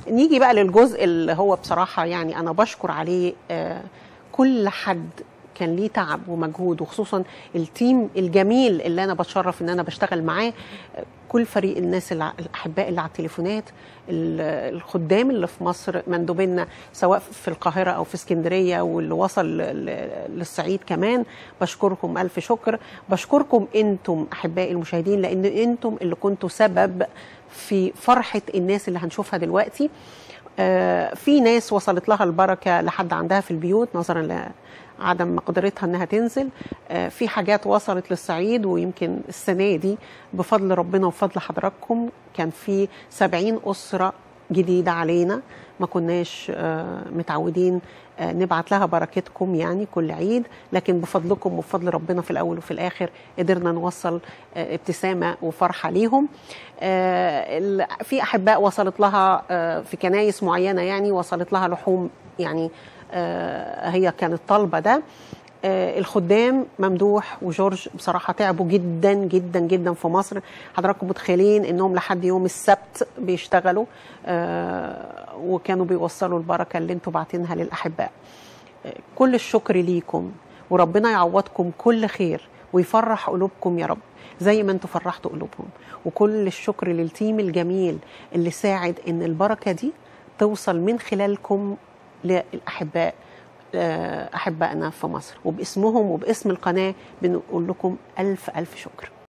نيجي بقى للجزء اللي هو بصراحه يعني انا بشكر عليه آه، كل حد كان ليه تعب ومجهود وخصوصا التيم الجميل اللي انا بتشرف ان انا بشتغل معاه آه، كل فريق الناس اللي ع- الاحباء اللي على التليفونات ال- الخدام اللي في مصر مندوبينا سواء في القاهره او في اسكندريه واللي وصل ل- ل- للصعيد كمان بشكركم الف شكر بشكركم انتم احبائي المشاهدين لان انتم اللي كنتوا سبب في فرحه الناس اللي هنشوفها دلوقتي آه، في ناس وصلت لها البركه لحد عندها في البيوت نظرا لعدم مقدرتها انها تنزل آه، في حاجات وصلت للصعيد ويمكن السنه دي بفضل ربنا وفضل حضراتكم كان في سبعين اسره جديده علينا ما كناش آه، متعودين آه، نبعت لها بركتكم يعني كل عيد لكن بفضلكم وبفضل ربنا في الاول وفي الاخر قدرنا نوصل آه، ابتسامه وفرحه ليهم آه، ال- في احباء وصلت لها آه، في كنايس معينه يعني وصلت لها لحوم يعني آه، هي كانت طالبه ده آه، الخدام ممدوح وجورج بصراحه تعبوا جدا جدا جدا في مصر حضراتكم متخيلين انهم لحد يوم السبت بيشتغلوا آه، وكانوا بيوصلوا البركه اللي انتوا باعتينها للاحباء آه، كل الشكر ليكم وربنا يعوضكم كل خير ويفرح قلوبكم يا رب زي ما انتوا فرحتوا قلوبهم وكل الشكر للتيم الجميل اللي ساعد ان البركه دي توصل من خلالكم للاحباء آه، احبائنا في مصر وباسمهم وباسم القناه بنقول لكم الف الف شكر